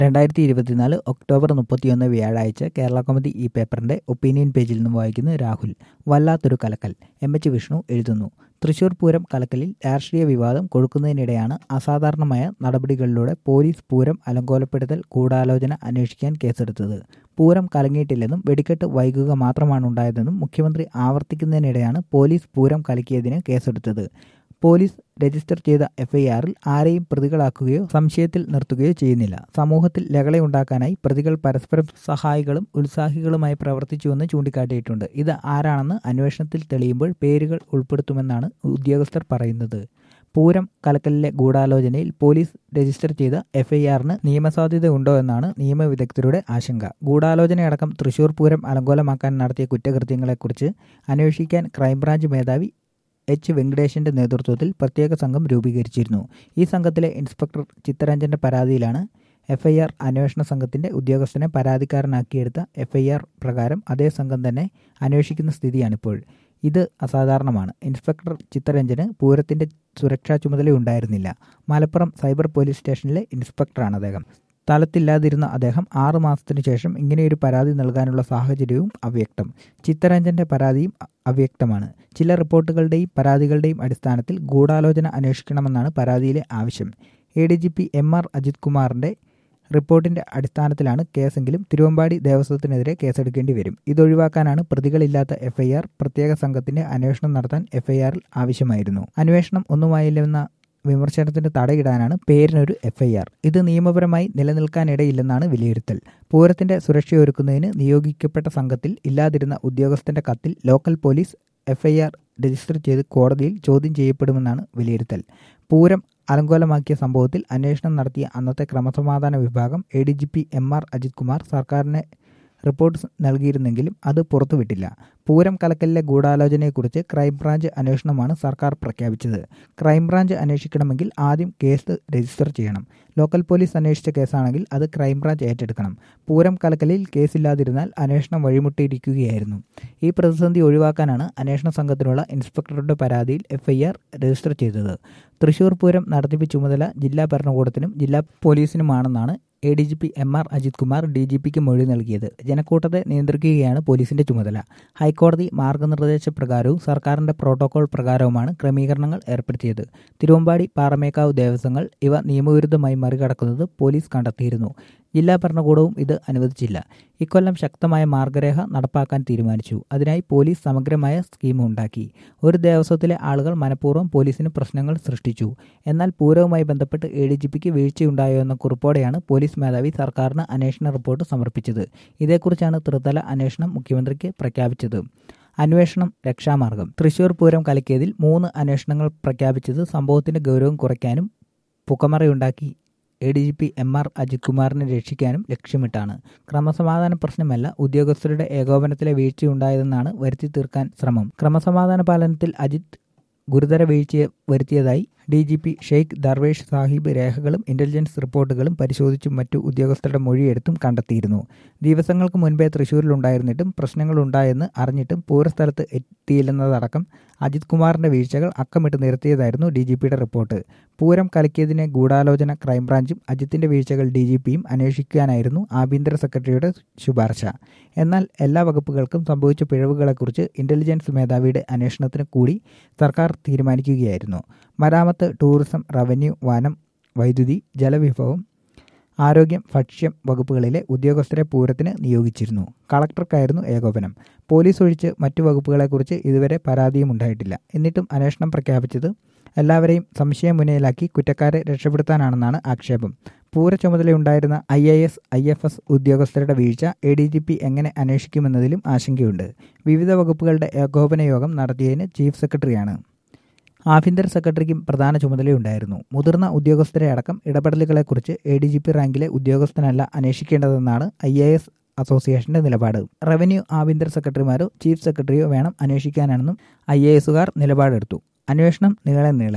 രണ്ടായിരത്തി ഇരുപത്തിനാല് ഒക്ടോബർ മുപ്പത്തിയൊന്ന് വ്യാഴാഴ്ച കേരള കൗമുദി ഈ പേപ്പറിന്റെ ഒപ്പീനിയൻ പേജിൽ നിന്നും വായിക്കുന്നു രാഹുൽ വല്ലാത്തൊരു കലക്കൽ എം എച്ച് വിഷ്ണു എഴുതുന്നു തൃശൂർ പൂരം കലക്കലിൽ രാഷ്ട്രീയ വിവാദം കൊഴുക്കുന്നതിനിടെയാണ് അസാധാരണമായ നടപടികളിലൂടെ പോലീസ് പൂരം അലങ്കോലപ്പെടുത്തൽ ഗൂഢാലോചന അന്വേഷിക്കാൻ കേസെടുത്തത് പൂരം കലങ്ങിയിട്ടില്ലെന്നും വെടിക്കെട്ട് വൈകുക മാത്രമാണ് ഉണ്ടായതെന്നും മുഖ്യമന്ത്രി ആവർത്തിക്കുന്നതിനിടെയാണ് പോലീസ് പൂരം കലക്കിയതിന് കേസെടുത്തത് പോലീസ് രജിസ്റ്റർ ചെയ്ത എഫ്ഐആറിൽ ആരെയും പ്രതികളാക്കുകയോ സംശയത്തിൽ നിർത്തുകയോ ചെയ്യുന്നില്ല സമൂഹത്തിൽ ലഹളയുണ്ടാക്കാനായി പ്രതികൾ പരസ്പരം സഹായികളും ഉത്സാഹികളുമായി പ്രവർത്തിച്ചുവെന്ന് ചൂണ്ടിക്കാട്ടിയിട്ടുണ്ട് ഇത് ആരാണെന്ന് അന്വേഷണത്തിൽ തെളിയുമ്പോൾ പേരുകൾ ഉൾപ്പെടുത്തുമെന്നാണ് ഉദ്യോഗസ്ഥർ പറയുന്നത് പൂരം കലക്കലിലെ ഗൂഢാലോചനയിൽ പോലീസ് രജിസ്റ്റർ ചെയ്ത എഫ്ഐആറിന് നിയമസാധ്യത ഉണ്ടോ എന്നാണ് നിയമവിദഗ്ധരുടെ ആശങ്ക ഗൂഢാലോചനയടക്കം തൃശൂർ പൂരം അലങ്കോലമാക്കാൻ നടത്തിയ കുറ്റകൃത്യങ്ങളെക്കുറിച്ച് അന്വേഷിക്കാൻ ക്രൈംബ്രാഞ്ച് മേധാവി എച്ച് വെങ്കടേഷിന്റെ നേതൃത്വത്തിൽ പ്രത്യേക സംഘം രൂപീകരിച്ചിരുന്നു ഈ സംഘത്തിലെ ഇൻസ്പെക്ടർ ചിത്തരഞ്ജന്റെ പരാതിയിലാണ് എഫ്ഐആർ അന്വേഷണ സംഘത്തിന്റെ ഉദ്യോഗസ്ഥനെ പരാതിക്കാരനാക്കിയെടുത്ത എഫ്ഐആർ പ്രകാരം അതേ സംഘം തന്നെ അന്വേഷിക്കുന്ന സ്ഥിതിയാണിപ്പോൾ ഇത് അസാധാരണമാണ് ഇൻസ്പെക്ടർ ചിത്തരഞ്ജന് പൂരത്തിന്റെ സുരക്ഷാ ചുമതലയുണ്ടായിരുന്നില്ല മലപ്പുറം സൈബർ പോലീസ് സ്റ്റേഷനിലെ ഇൻസ്പെക്ടറാണ് അദ്ദേഹം സ്ഥലത്തില്ലാതിരുന്ന അദ്ദേഹം ആറു മാസത്തിനു ശേഷം ഇങ്ങനെയൊരു പരാതി നൽകാനുള്ള സാഹചര്യവും അവ്യക്തം ചിത്തരഞ്ജന്റെ പരാതിയും അവ്യക്തമാണ് ചില റിപ്പോർട്ടുകളുടെയും പരാതികളുടെയും അടിസ്ഥാനത്തിൽ ഗൂഢാലോചന അന്വേഷിക്കണമെന്നാണ് പരാതിയിലെ ആവശ്യം A D G P M R Ajith കുമാറിന്റെ റിപ്പോർട്ടിന്റെ അടിസ്ഥാനത്തിലാണ് കേസെങ്കിലും തിരുവമ്പാടി ദേവസ്വത്തിനെതിരെ കേസെടുക്കേണ്ടി വരും ഇതൊഴിവാക്കാനാണ് പ്രതികളില്ലാത്ത എഫ്ഐആർ പ്രത്യേക സംഘത്തിന്റെ അന്വേഷണം നടത്താൻ എഫ്ഐആറിൽ ആവശ്യമായിരുന്നു അന്വേഷണം ഒന്നുമായില്ലെന്ന വിമർശനത്തിന് തടയിടാനാണ് പേരിനൊരു എഫ്ഐആർ ഇത് നിയമപരമായി നിലനിൽക്കാനിടയില്ലെന്നാണ് വിലയിരുത്തൽ പൂരത്തിന്റെ സുരക്ഷയൊരുക്കുന്നതിന് നിയോഗിക്കപ്പെട്ട സംഘത്തിൽ ഇല്ലാതിരുന്ന ഉദ്യോഗസ്ഥന്റെ കത്തിൽ ലോക്കൽ പോലീസ് എഫ്ഐആർ രജിസ്റ്റർ ചെയ്ത് കോടതിയിൽ ചോദ്യം ചെയ്യപ്പെടുമെന്നാണ് വിലയിരുത്തൽ പൂരം അലങ്കോലമാക്കിയ സംഭവത്തിൽ അന്വേഷണം നടത്തിയ അന്നത്തെ ക്രമസമാധാന വിഭാഗം A D G P M R Ajith Kumar സർക്കാരിനെ റിപ്പോർട്ട് നൽകിയിരുന്നെങ്കിലും അത് പുറത്തുവിട്ടില്ല പൂരം കലക്കലിലെ ഗൂഢാലോചനയെക്കുറിച്ച് ക്രൈംബ്രാഞ്ച് അന്വേഷണമാണ് സർക്കാർ പ്രഖ്യാപിച്ചത് ക്രൈംബ്രാഞ്ച് അന്വേഷിക്കണമെങ്കിൽ ആദ്യം കേസ് രജിസ്റ്റർ ചെയ്യണം ലോക്കൽ പോലീസ് അന്വേഷിച്ച കേസാണെങ്കിൽ അത് ക്രൈംബ്രാഞ്ച് ഏറ്റെടുക്കണം പൂരം കലക്കലിൽ കേസില്ലാതിരുന്നാൽ അന്വേഷണം വഴിമുട്ടിയിരിക്കുകയായിരുന്നു ഈ പ്രതിസന്ധി ഒഴിവാക്കാനാണ് അന്വേഷണ സംഘത്തിനുള്ള ഇൻസ്പെക്ടറുടെ പരാതിയിൽ എഫ്ഐആർ രജിസ്റ്റർ ചെയ്തത് തൃശൂർ പൂരം നടത്തിപ്പ് ചുമതല ജില്ലാ ഭരണകൂടത്തിനും ജില്ലാ പോലീസിനുമാണെന്നാണ് A D G P M R Ajith Kumar D G പിക്ക് മൊഴി നൽകിയത് ജനക്കൂട്ടത്തെ നിയന്ത്രിക്കുകയാണ് പോലീസിന്റെ ചുമതല ഹൈക്കോടതി മാർഗനിർദ്ദേശപ്രകാരവും സർക്കാരിന്റെ പ്രോട്ടോകോൾ പ്രകാരവുമാണ് ക്രമീകരണങ്ങൾ ഏർപ്പെടുത്തിയത് തിരുവമ്പാടി പാറമേക്കാവ് ദേവസ്വങ്ങൾ ഇവ നിയമവിരുദ്ധമായി മറികടക്കുന്നത് പോലീസ് കണ്ടെത്തിയിരുന്നു ജില്ലാ ഭരണകൂടവും ഇത് അനുവദിച്ചില്ല ഇക്കൊല്ലം ശക്തമായ മാർഗരേഖ നടപ്പാക്കാൻ തീരുമാനിച്ചു അതിനായി പോലീസ് സമഗ്രമായ സ്കീം ഉണ്ടാക്കി ഒരു ദേവസ്വത്തിലെ ആളുകൾ മനഃപൂർവ്വം പോലീസിന് പ്രശ്നങ്ങൾ സൃഷ്ടിച്ചു എന്നാൽ പൂരവുമായി ബന്ധപ്പെട്ട് എ ഡി ജി പിക്ക് വീഴ്ചയുണ്ടായോ എന്ന കുറിപ്പോടെയാണ് പോലീസ് മേധാവി സർക്കാരിന് അന്വേഷണ റിപ്പോർട്ട് സമർപ്പിച്ചത് ഇതേക്കുറിച്ചാണ് ത്രിതല അന്വേഷണം മുഖ്യമന്ത്രിക്ക് പ്രഖ്യാപിച്ചത് അന്വേഷണം രക്ഷാമാർഗം തൃശൂർ പൂരം കലക്കിയതിൽ മൂന്ന് അന്വേഷണങ്ങൾ പ്രഖ്യാപിച്ചത് സംഭവത്തിന്റെ ഗൗരവം കുറയ്ക്കാനും പുകമറയുണ്ടാക്കി A D G P M R Ajith കുമാറിനെ രക്ഷിക്കാനും ലക്ഷ്യമിട്ടാണ് ക്രമസമാധാന പ്രശ്നമല്ല ഉദ്യോഗസ്ഥരുടെ ഏകോപനത്തിലെ വീഴ്ചയുണ്ടായതെന്നാണ് വരുത്തി തീർക്കാൻ ശ്രമം ക്രമസമാധാന പാലനത്തിൽ അജിത് ഗുരുതര വീഴ്ച വരുത്തിയതായി D G P Sheikh Darvesh Sahib രേഖകളും ഇന്റലിജൻസ് റിപ്പോർട്ടുകളും പരിശോധിച്ചും മറ്റു ഉദ്യോഗസ്ഥരുടെ മൊഴിയെടുത്തും കണ്ടെത്തിയിരുന്നു ദിവസങ്ങൾക്ക് മുൻപേ തൃശൂരിലുണ്ടായിരുന്നിട്ടും പ്രശ്നങ്ങളുണ്ടായെന്ന് അറിഞ്ഞിട്ടും പൂരസ്ഥലത്ത് എത്തിയില്ലെന്നതടക്കം അജിത് കുമാറിന്റെ വീഴ്ചകൾ അക്കമിട്ട് നിരത്തിയതായിരുന്നു ഡി ജി പിയുടെ റിപ്പോർട്ട് പൂരം കലക്കിയതിനെ ഗൂഢാലോചന ക്രൈംബ്രാഞ്ചും അജിത്തിന്റെ വീഴ്ചകൾ ഡി ജി പിയും അന്വേഷിക്കാനായിരുന്നു ആഭ്യന്തര സെക്രട്ടറിയുടെ ശുപാർശ എന്നാൽ എല്ലാ വകുപ്പുകൾക്കും സംഭവിച്ച പിഴവുകളെക്കുറിച്ച് ഇന്റലിജൻസ് മേധാവിയുടെ അന്വേഷണത്തിന് കൂടി സർക്കാർ തീരുമാനിക്കുകയായിരുന്നു മരാമത്ത് ടൂറിസം റവന്യൂ വനം വൈദ്യുതി ജലവിഭവം ആരോഗ്യം ഭക്ഷ്യം വകുപ്പുകളിലെ ഉദ്യോഗസ്ഥരെ പൂരത്തിന് നിയോഗിച്ചിരുന്നു കളക്ടർക്കായിരുന്നു ഏകോപനം പോലീസ് ഒഴിച്ച് മറ്റു വകുപ്പുകളെക്കുറിച്ച് ഇതുവരെ പരാതിയും ഉണ്ടായിട്ടില്ല എന്നിട്ടും അന്വേഷണം പ്രഖ്യാപിച്ചത് എല്ലാവരെയും സംശയമുനയിലാക്കി കുറ്റക്കാരെ രക്ഷപ്പെടുത്താനാണെന്നാണ് ആക്ഷേപം പൂര ചുമതലയുണ്ടായിരുന്ന I A S I F S ഉദ്യോഗസ്ഥരുടെ വീഴ്ച എ ഡി ജി പി എങ്ങനെ അന്വേഷിക്കുമെന്നതിലും ആശങ്കയുണ്ട് വിവിധ വകുപ്പുകളുടെ ഏകോപന യോഗം നടത്തിയതിന് ചീഫ് സെക്രട്ടറിയാണ് ആഭ്യന്തര സെക്രട്ടറിക്കും പ്രധാന ചുമതലയുണ്ടായിരുന്നു മുതിർന്ന ഉദ്യോഗസ്ഥരെ അടക്കം ഇടപെടലുകളെക്കുറിച്ച് എ ഡി ജി പി റാങ്കിലെ ഉദ്യോഗസ്ഥനല്ല അന്വേഷിക്കേണ്ടതെന്നാണ് ഐ എ എസ് അസോസിയേഷന്റെ നിലപാട് റവന്യൂ ആഭ്യന്തര സെക്രട്ടറിമാരോ ചീഫ് സെക്രട്ടറിയോ വേണം അന്വേഷിക്കാനാണെന്നും ഐ എ എസുകാർ നിലപാടെടുത്തു അന്വേഷണം നീളെ നീളെ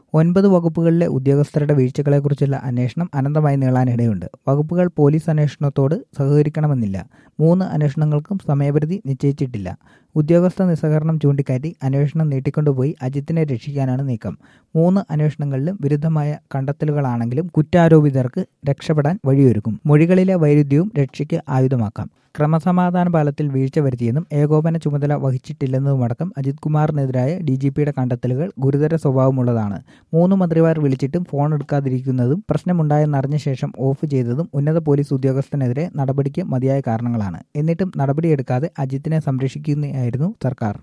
ഒൻപത് വകുപ്പുകളിലെ ഉദ്യോഗസ്ഥരുടെ വീഴ്ചകളെക്കുറിച്ചുള്ള അന്വേഷണം അനന്തമായി നീളാനിടയുണ്ട് വകുപ്പുകൾ പോലീസ് അന്വേഷണത്തോട് സഹകരിക്കണമെന്നില്ല മൂന്ന് അന്വേഷണങ്ങൾക്കും സമയപരിധി നിശ്ചയിച്ചിട്ടില്ല ഉദ്യോഗസ്ഥ നിസ്സഹകരണം ചൂണ്ടിക്കാട്ടി അന്വേഷണം നീട്ടിക്കൊണ്ടുപോയി അജിത്തിനെ രക്ഷിക്കാനാണ് നീക്കം മൂന്ന് അന്വേഷണങ്ങളിലും വിരുദ്ധമായ കണ്ടെത്തലുകളാണെങ്കിലും കുറ്റാരോപിതർക്ക് രക്ഷപ്പെടാൻ വഴിയൊരുക്കും മൊഴികളിലെ വൈരുദ്ധ്യവും രക്ഷയ്ക്ക് ആയുധമാക്കാം ക്രമസമാധാന പാലത്തിൽ വീഴ്ച വരുത്തിയെന്നും ഏകോപന ചുമതല വഹിച്ചിട്ടില്ലെന്നതുമടക്കം അജിത് കുമാറിനെതിരായ ഡി ജി പിയുടെ കണ്ടെത്തലുകൾ ഗുരുതര സ്വഭാവമുള്ളതാണ് മൂന്ന് മന്ത്രിമാർ വിളിച്ചിട്ടും ഫോൺ എടുക്കാതിരിക്കുന്നതും പ്രശ്നമുണ്ടായെന്നറിഞ്ഞ ശേഷം ഓഫ് ചെയ്തതും ഉന്നത പോലീസ് ഉദ്യോഗസ്ഥനെതിരെ നടപടിക്ക് മതിയായ കാരണങ്ങളാണ് എന്നിട്ടും നടപടിയെടുക്കാതെ അജിത്തിനെ സംരക്ഷിക്കുകയായിരുന്നു സർക്കാർ